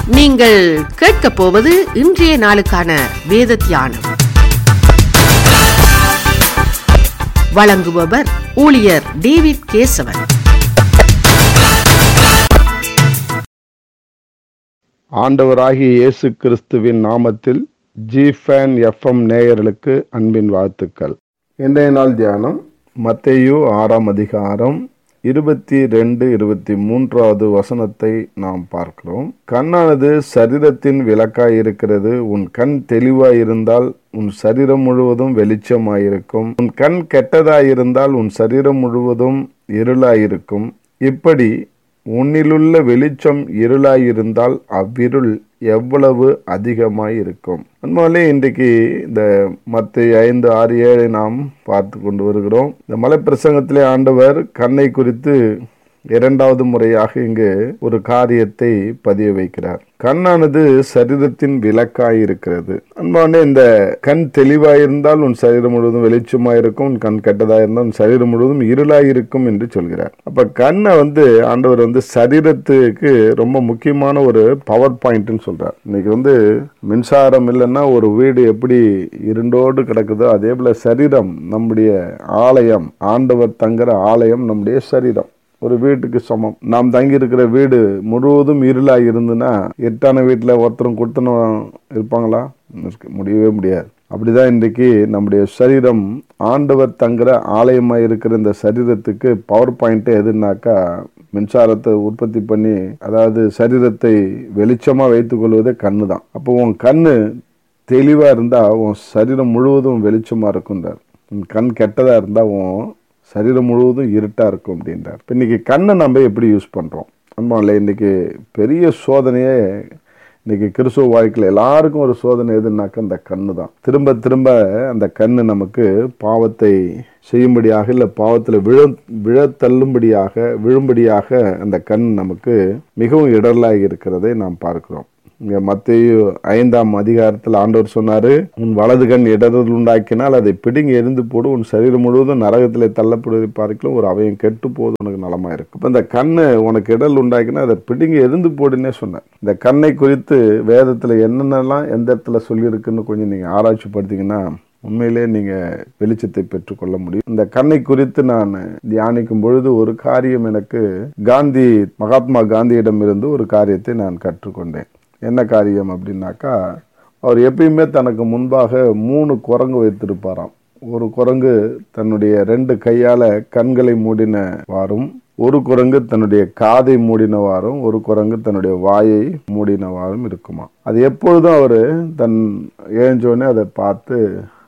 நீங்கள் கேட்கப் போவது இன்றைய நாளுக்கான வேத தியானம் வழங்குபவர் ஊழியர் டேவிட் கேசவன் ஆண்டவராகிய இயேசு கிறிஸ்துவின் நாமத்தில் ஜி ஃபேன் எஃப்எம் நேயர்களுக்கு அன்பின் வாழ்த்துக்கள் இன்றைய நாள் தியானம் மத்தேயு ஆறாம் அதிகாரம் இருபத்தி ரெண்டு இருபத்தி மூன்றாவது வசனத்தை நாம் பார்க்கிறோம் கண்ணானது சரீரத்தின் விளக்காய் இருக்கிறது உன் கண் தெளிவாயிருந்தால் உன் சரீரம் முழுவதும் வெளிச்சமாயிருக்கும் உன் கண் கெட்டதாயிருந்தால் உன் சரீரம் முழுவதும் இருளாயிருக்கும் இப்படி உன்னிலுள்ள வெளிச்சம் இருளாயிருந்தால் அவ்விருள் எவ்வளவு அதிகமாய் இருக்கும் அன்பாலே இன்றைக்கு இந்த மத்த ஐந்து ஆறு ஏழை நாம் பார்த்து கொண்டு வருகிறோம் இந்த மலை பிரசங்கத்திலே ஆண்டவர் கண்ணை குறித்து இரண்டாவது முறையாக இங்கு ஒரு காரியத்தை பதிய வைக்கிறார் கண்ணானது சரீரத்தின் விளக்காய் இருக்கிறது அன்பானே இந்த கண் தெளிவாயிருந்தால் உன் சரீரம் முழுவதும் வெளிச்சமாயிருக்கும் உன் கண் கெட்டதாயிருந்தால் உன் சரீரம் முழுவதும் இருளாயிருக்கும் என்று சொல்கிறார் அப்ப கண்ணை வந்து ஆண்டவர் வந்து சரீரத்துக்கு ரொம்ப முக்கியமான ஒரு பவர் பாயிண்ட்னு சொல்றார் இன்னைக்கு வந்து மின்சாரம் இல்லைன்னா ஒரு வீடு எப்படி இருண்டோடு கிடக்குதோ அதே போல சரீரம் நம்முடைய ஆலயம் ஆண்டவர் தங்குற ஆலயம் நம்முடைய சரீரம் ஒரு வீட்டுக்கு சமம் நாம் தங்கி இருக்கிற வீடு முழுவதும் இருளாக இருந்துன்னா எட்டான வீட்டில் ஒருத்தரும் கொடுத்தனும் இருப்பாங்களா இருக்க முடியவே முடியாது அப்படிதான் இன்றைக்கு நம்முடைய சரீரம் ஆண்டவர் தங்குற ஆலயமாக இருக்கிற இந்த சரீரத்துக்கு பவர் பாயிண்ட் எதுனாக்கா மின்சாரத்தை உற்பத்தி பண்ணி அதாவது சரீரத்தை வெளிச்சமாக வைத்துக் கொள்வதே கண்ணு தான் அப்போ உன் கண்ணு தெளிவாக இருந்தால் உன் சரீரம் முழுவதும் வெளிச்சமாக இருக்குன்றார் உன் கண் கெட்டதாக இருந்தால் உன் சரீரம் முழுவதும் இருட்டாக இருக்கும் அப்படின்றார் இப்போ இன்றைக்கி கண்ணை நம்ம எப்படி யூஸ் பண்ணுறோம் அன்பாவில் இன்றைக்கி பெரிய சோதனையே இன்றைக்கி கிறிஸ்துவ வாழ்க்கையில் எல்லாருக்கும் ஒரு சோதனை எதுனாக்கா அந்த கண்ணு தான் திரும்ப திரும்ப அந்த கண்ணு நமக்கு பாவத்தை செய்யும்படியாக இல்லை பாவத்தில் விழ விழ தள்ளும்படியாக விழும்படியாக அந்த கண் நமக்கு மிகவும் இடரலாகி இருக்கிறதை நாம் பார்க்கிறோம் இங்க மத்திய ஐந்தாம் அதிகாரத்தில் ஆண்டவர் சொன்னாரு உன் வலது கண் இடர்கள் உண்டாக்கினால் அதை பிடுங்கி எரிந்து போடு உன் சரீரம் முழுவதும் நரகத்தில் தள்ளப்படுவதை பார்க்கலாம் ஒரு அவயம் கெட்டு போது உனக்கு நலமா இருக்கு இப்ப இந்த கண்ணு உனக்கு இடல் உண்டாக்கினா அதை பிடுங்கி எரிந்து போடுன்னே சொன்னேன் இந்த கண்ணை குறித்து வேதத்துல என்னென்னலாம் எந்த இடத்துல சொல்லியிருக்குன்னு கொஞ்சம் நீங்க ஆராய்ச்சி படுத்தீங்கன்னா உண்மையிலே நீங்க வெளிச்சத்தை பெற்றுக்கொள்ள முடியும் இந்த கண்ணை குறித்து நான் தியானிக்கும் பொழுது ஒரு காரியம் எனக்கு காந்தி மகாத்மா காந்தியிடம் இருந்து ஒரு காரியத்தை நான் கற்றுக்கொண்டேன் என்ன காரியம் அப்படின்னாக்கா அவர் எப்பயுமே தனக்கு முன்பாக மூணு குரங்கு வைத்திருப்பாராம் ஒரு குரங்கு தன்னுடைய ரெண்டு கையால கண்களை மூடினவாறும் ஒரு குரங்கு தன்னுடைய காதை மூடினவாறும் ஒரு குரங்கு தன்னுடைய வாயை மூடினவாறும் இருக்குமா அது எப்பொழுதும் அவர் தன் ஏஞ்சோடனே அதை பார்த்து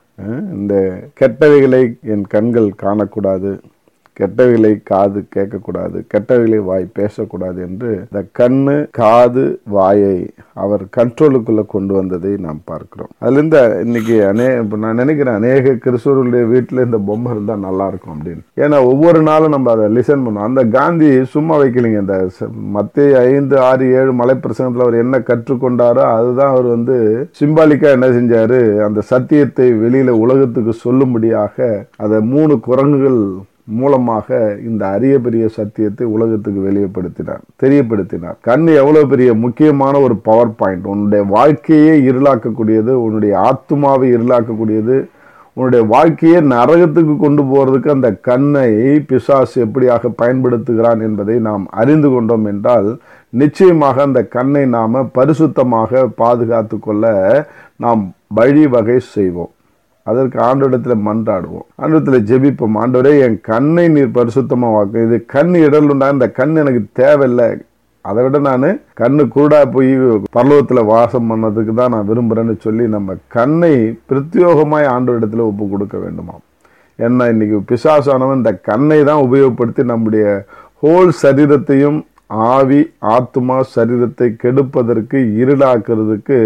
இந்த கெட்டவைகளை என் கண்கள் காணக்கூடாது கெட்டவைகளை காது கேட்கக்கூடாது கெட்டவைகளை வாய் பேசக்கூடாது என்று இந்த கண்ணு காது வாயை அவர் கண்ட்ரோலுக்குள்ள கொண்டு வந்ததை நாம் பார்க்கிறோம் அதுல இருந்து இன்னைக்கு அநே இப்போ நான் நினைக்கிறேன் அநேக கிறிஸ்தவர்களுடைய வீட்டில் இந்த பொம்மை இருந்தால் நல்லா இருக்கும் அப்படின்னு ஏன்னா ஒவ்வொரு நாளும் நம்ம அதை லிசன் பண்ணுவோம் அந்த காந்தி சும்மா வைக்கலைங்க இந்த மத்திய ஐந்து ஆறு ஏழு மலை பிரசங்கத்தில் அவர் என்ன கற்றுக்கொண்டாரோ அதுதான் அவர் வந்து சிம்பாலிக்கா என்ன செஞ்சாரு அந்த சத்தியத்தை வெளியில உலகத்துக்கு சொல்லும்படியாக அதை மூணு குரங்குகள் மூலமாக இந்த அரிய பெரிய சத்தியத்தை உலகத்துக்கு வெளியப்படுத்தினார் தெரியப்படுத்தினார் கண் எவ்வளவு பெரிய முக்கியமான ஒரு பவர் பாயிண்ட் உன்னுடைய வாழ்க்கையே இருளாக்கக்கூடியது உன்னுடைய ஆத்மாவை இருளாக்கக்கூடியது உன்னுடைய வாழ்க்கையை நரகத்துக்கு கொண்டு போறதுக்கு அந்த கண்ணை பிசாசு எப்படியாக பயன்படுத்துகிறான் என்பதை நாம் அறிந்து கொண்டோம் என்றால் நிச்சயமாக அந்த கண்ணை நாம பரிசுத்தமாக பாதுகாத்து கொள்ள நாம் வழி வகை செய்வோம் அதற்கு ஆண்டோடத்தில் மன்றாடுவோம் ஆண்டோடத்தில் ஜெபிப்போம் ஆண்டவரே என் கண்ணை நீர் பரிசுத்தமாக வாக்கு இது கண் இடல் உண்டா இந்த கண் எனக்கு தேவையில்லை அதை விட நான் கண்ணு குருடா போய் பர்லவத்தில் வாசம் பண்ணதுக்கு தான் நான் விரும்புகிறேன்னு சொல்லி நம்ம கண்ணை பிரத்யோகமாய் ஆண்டோடத்தில் ஒப்பு கொடுக்க வேண்டுமாம் ஏன்னா இன்னைக்கு பிசாசானவன் இந்த கண்ணை தான் உபயோகப்படுத்தி நம்முடைய ஹோல் சரீரத்தையும் ஆவி ஆத்மா சரீரத்தை கெடுப்பதற்கு இருளாக்குறதுக்கு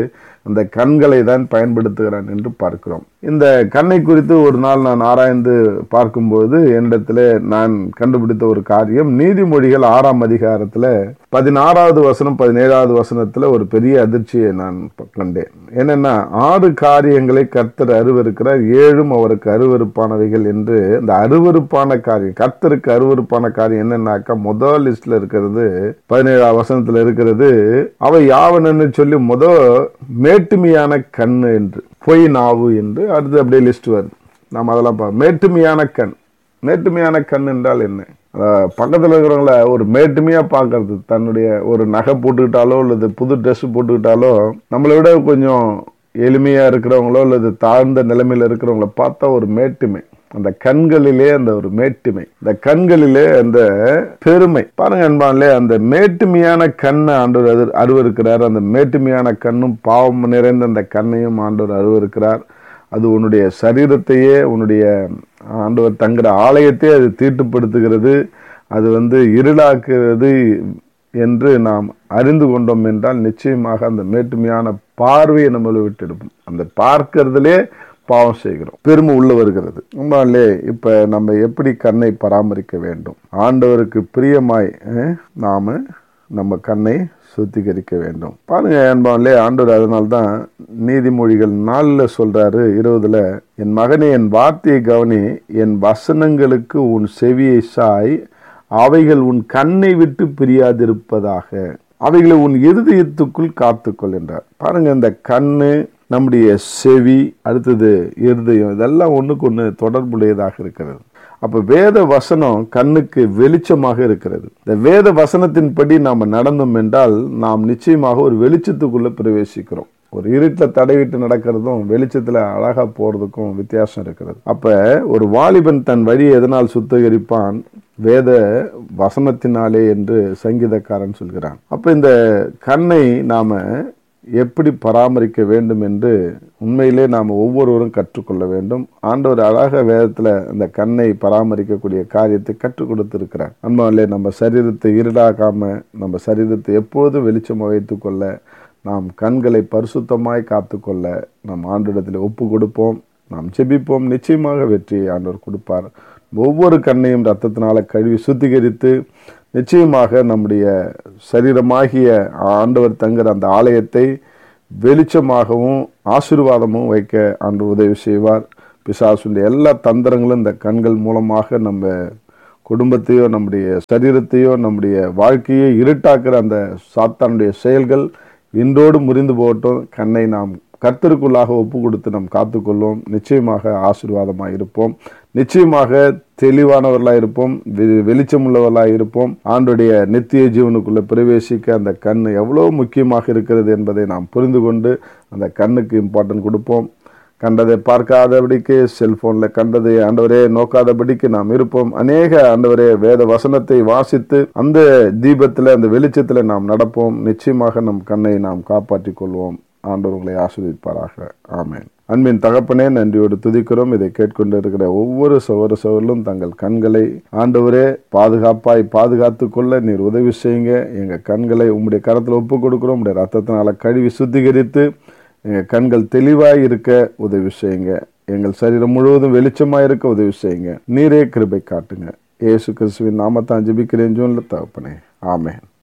அந்த கண்களை தான் பயன்படுத்துகிறான் என்று பார்க்கிறோம் இந்த கண்ணை குறித்து ஒரு நாள் நான் ஆராய்ந்து பார்க்கும்போது என்னிடத்துல நான் கண்டுபிடித்த ஒரு காரியம் நீதிமொழிகள் ஆறாம் அதிகாரத்துல பதினாறாவது வசனம் பதினேழாவது வசனத்துல ஒரு பெரிய அதிர்ச்சியை நான் கண்டேன் என்னன்னா ஆறு காரியங்களை கர்த்தர் அருவருக்கிறார் ஏழும் அவருக்கு அருவருப்பானவைகள் என்று இந்த அருவருப்பான காரியம் கர்த்தருக்கு அருவருப்பான காரியம் என்னன்னாக்கா முதல் லிஸ்ட்ல இருக்கிறது பதினேழாம் வசனத்துல இருக்கிறது அவை யாவனன்னு சொல்லி முத மேட்டுமையான கண்ணு என்று பொய் நாவு என்று அடுத்து அப்படியே லிஸ்ட் வருது நாம் அதெல்லாம் பா மேட்டுமையான கண் மேட்டுமையான கண் என்றால் என்ன அஹ் பக்கத்துல இருக்கிறவங்கள ஒரு மேட்டுமையா பார்க்கறது தன்னுடைய ஒரு நகை போட்டுக்கிட்டாலோ அல்லது புது ட்ரெஸ் போட்டுக்கிட்டாலோ நம்மளை விட கொஞ்சம் எளிமையா இருக்கிறவங்களோ அல்லது தாழ்ந்த நிலைமையில இருக்கிறவங்கள பார்த்தா ஒரு மேட்டுமை அந்த கண்களிலே அந்த ஒரு மேட்டுமை இந்த கண்களிலே அந்த பெருமை பாருங்க அன்பான்லே அந்த மேட்டுமையான கண்ணை ஆண்டவர் அரு அருவருக்கிறார் அந்த மேட்டுமையான கண்ணும் பாவம் நிறைந்த அந்த கண்ணையும் ஆண்டவர் அருவருக்கிறார் அது உன்னுடைய சரீரத்தையே உன்னுடைய ஆண்டவர் தங்குற ஆலயத்தை அது தீட்டுப்படுத்துகிறது அது வந்து இருளாக்குறது என்று நாம் அறிந்து கொண்டோம் என்றால் நிச்சயமாக அந்த மேட்டுமையான பார்வையை நம்மளை விட்டு எடுப்போம் அந்த பார்க்கறதுலே பாவம் செய்கிறோம் பெருமை உள்ள வருகிறது உண்மையிலே இப்ப நம்ம எப்படி கண்ணை பராமரிக்க வேண்டும் ஆண்டவருக்கு பிரியமாய் அஹ், நாம நம்ம கண்ணை சுத்திகரிக்க வேண்டும் பாருங்க அன்பான்லே ஆண்டவர் அதனால்தான் நீதிமொழிகள் நாலுல சொல்றாரு இருபதுல என் மகனே என் வார்த்தையை கவனி என் வசனங்களுக்கு உன் செவியை சாய் அவைகள் உன் கண்ணை விட்டு பிரியாதிருப்பதாக அவைகளை உன் இருதயத்துக்குள் காத்துக்கொள் என்றார் பாருங்க இந்த கண்ணு நம்முடைய செவி அடுத்தது இருதயம் இதெல்லாம் ஒண்ணுக்கு ஒண்ணு தொடர்புடையதாக இருக்கிறது அப்ப வேத வசனம் கண்ணுக்கு வெளிச்சமாக இருக்கிறது இந்த வேத வசனத்தின்படி நாம நடந்தோம் என்றால் நாம் நிச்சயமாக ஒரு வெளிச்சத்துக்குள்ள பிரவேசிக்கிறோம் ஒரு இருட்டில் தடைவிட்டு நடக்கிறதும் வெளிச்சத்துல அழகா போறதுக்கும் வித்தியாசம் இருக்கிறது அப்ப ஒரு வாலிபன் தன் வழியை எதனால் சுத்திகரிப்பான் வேத வசனத்தினாலே என்று சங்கீதக்காரன் சொல்கிறான் அப்ப இந்த கண்ணை நாம எப்படி பராமரிக்க வேண்டும் என்று உண்மையிலே நாம் ஒவ்வொருவரும் கற்றுக்கொள்ள வேண்டும் ஆண்டவர் அழக வேதத்துல இந்த கண்ணை பராமரிக்கக்கூடிய காரியத்தை கற்றுக் கொடுத்திருக்கிறார் அன்பாலே நம்ம சரீரத்தை இருடாக்காம நம்ம சரீரத்தை எப்பொழுதும் வெளிச்சம் வைத்துக் கொள்ள நாம் கண்களை பரிசுத்தமாய் காத்துக்கொள்ள நாம் ஆண்டிடத்தில் ஒப்பு கொடுப்போம் நாம் செபிப்போம் நிச்சயமாக வெற்றியை ஆண்டவர் கொடுப்பார் ஒவ்வொரு கண்ணையும் ரத்தத்தினால கழுவி சுத்திகரித்து நிச்சயமாக நம்முடைய சரீரமாகிய ஆண்டவர் தங்குற அந்த ஆலயத்தை வெளிச்சமாகவும் ஆசீர்வாதமும் வைக்க ஆண்டு உதவி செய்வார் பிசாசுடைய எல்லா தந்திரங்களும் இந்த கண்கள் மூலமாக நம்ம குடும்பத்தையோ நம்முடைய சரீரத்தையோ நம்முடைய வாழ்க்கையை இருட்டாக்குற அந்த சாத்தானுடைய செயல்கள் இன்றோடு முறிந்து போகட்டும் கண்ணை நாம் கர்த்தருக்குள்ளாக ஒப்பு கொடுத்து நாம் காத்துக்கொள்வோம் நிச்சயமாக ஆசீர்வாதமாக இருப்போம் நிச்சயமாக தெளிவானவர்களாக இருப்போம் வெ- வெளிச்சமுள்ளவர்களாக இருப்போம் ஆண்டுடைய நித்திய ஜீவனுக்குள்ள பிரவேசிக்க அந்த கண் எவ்வளவு முக்கியமாக இருக்கிறது என்பதை நாம் புரிந்து கொண்டு அந்த கண்ணுக்கு இம்பார்ட்டன்ட் கொடுப்போம் கண்டதை பார்க்காதபடிக்கு செல்போன்ல கண்டதை ஆண்டவரே நோக்காதபடிக்கு நாம் இருப்போம் அநேக ஆண்டவரே வேத வசனத்தை வாசித்து அந்த தீபத்துல அந்த வெளிச்சத்துல நாம் நடப்போம் நிச்சயமாக நம் கண்ணை நாம் காப்பாற்றிக் கொள்வோம் ஆண்டவர் உங்களை ஆசீர்வதிப்பாராக ஆமென் அன்பின் தகப்பனே நன்றியோடு துதிக்கிறோம் இதை கேட்கொண்டு இருக்கிற ஒவ்வொரு சகோதர சகோதரர்களும் தங்கள் கண்களை ஆண்டவரே பாதுகாப்பாய் பாதுகாத்து கொள்ள நீர் உதவி செய்யுங்க எங்க கண்களை உம்முடைய கரத்தில் ஒப்பு கொடுக்கிறோம் உம்முடைய ரத்தத்தினால கழுவி சுத்திகரித்து எங்க கண்கள் தெளிவாய் இருக்க உதவி செய்யுங்க எங்கள் சரீரம் முழுவதும் வெளிச்சமாய் இருக்க உதவி செய்யுங்க நீரே கிருபை காட்டுங்க இயேசு கிறிஸ்துவின் நாமத்தான் ஜெபிக்கிறேன் ஜூன்ல தகப்பனே ஆமென்